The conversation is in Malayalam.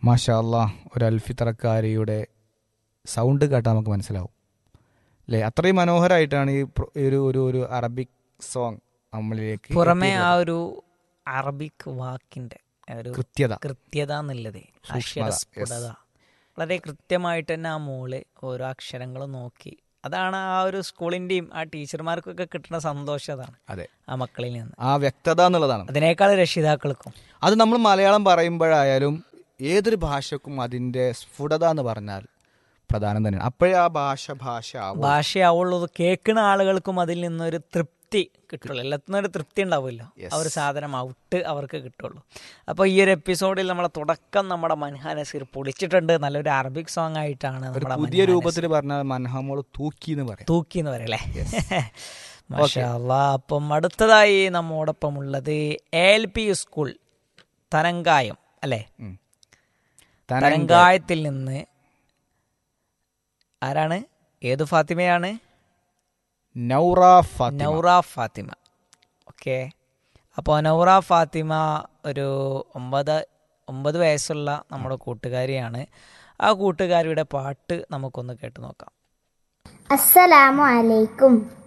മാഷാ അല്ലാ ഒരു അൽഫിത്തറക്കാരിയുടെ സൗണ്ട് കേട്ടാൽ നമുക്ക് മനസ്സിലാവും അല്ലേ അത്രയും മനോഹരമായിട്ടാണ് ഈ പ്ര- ഈ ഒരു ഒരു ഒരു അറബിക് സോങ് നമ്മളിലേക്ക് പുറമെ ആ എത്തിയിട്ടുള്ളത്. ഒരു അറബിക് വാക്കിന്റെ ഒരു കൃത്യത കൃത്യത എന്നുള്ളത് സൂക്ഷ്മത, അക്ഷരസ്ഫുടത വളരെ കൃത്യമായിട്ട് തന്നെ ആ മോള് ഓരോ അക്ഷരങ്ങളും നോക്കി അതാണ് ആ ഒരു സ്കൂളിന്റെയും ആ ടീച്ചർമാർക്കൊക്കെ കിട്ടുന്ന സന്തോഷം അതാണ് അതെ ആ മക്കളിൽ നിന്ന് ആ വ്യക്തത എന്നുള്ളതാണ് അതിനേക്കാൾ രക്ഷിതാക്കൾക്കും അത് നമ്മൾ മലയാളം പറയുമ്പോഴായാലും ഏതൊരു ഭാഷക്കും അതിൻ്റെ സ്ഫുടത എന്ന് പറഞ്ഞാൽ പ്രധാനം തന്നെയാണ് അപ്പോഴേ ആ ഭാഷ ഭാഷ ആവും ഭാഷയാവുള്ളൂ കേൾക്കുന്ന ആളുകൾക്കും അതിൽ നിന്നൊരു തൃപ്തി കിട്ടുള്ളൂ എല്ലാത്തിനും ഒരു തൃപ്തി ഉണ്ടാവുമല്ലോ ആ ഒരു സാധനം ഔട്ട് അവർക്ക് കിട്ടുള്ളൂ അപ്പോൾ ഈ ഒരു എപ്പിസോഡിൽ നമ്മളെ തുടക്കം നമ്മുടെ മൻഹാ നസീർ പൊളിച്ചിട്ടുണ്ട് നല്ലൊരു അറബിക് സോങ് ആയിട്ടാണ് ഒരു നമ്മുടെ പുതിയ മൻഹാ രൂപത്തിൽ പറഞ്ഞാൽ മൻഹാമോള് തൂക്കി എന്ന് പറയാം തൂക്കി എന്ന് പറയല്ലേ മാഷാ അല്ലാ. അപ്പം അടുത്തതായി നമ്മോടൊപ്പം ഉള്ളത് എൽ പി സ്കൂൾ തരങ്കായം അല്ലേ ഉം. തരങ്കായത്തിൽ നിന്ന് ആരാണ് ഏത് ഫാത്തിമയാണ് നൗറ ഫാത്തിമ നൗറ ഫാത്തിമ ഓക്കെ അപ്പോൾ നൗറ ഫാത്തിമ ഒരു ഒമ്പത് ഒമ്പത് വയസ്സുള്ള നമ്മുടെ കൂട്ടുകാരിയാണ് ആ കൂട്ടുകാരിയുടെ പാട്ട് നമുക്കൊന്ന് കേട്ടു നോക്കാം അസ്സലാമു അലൈക്കും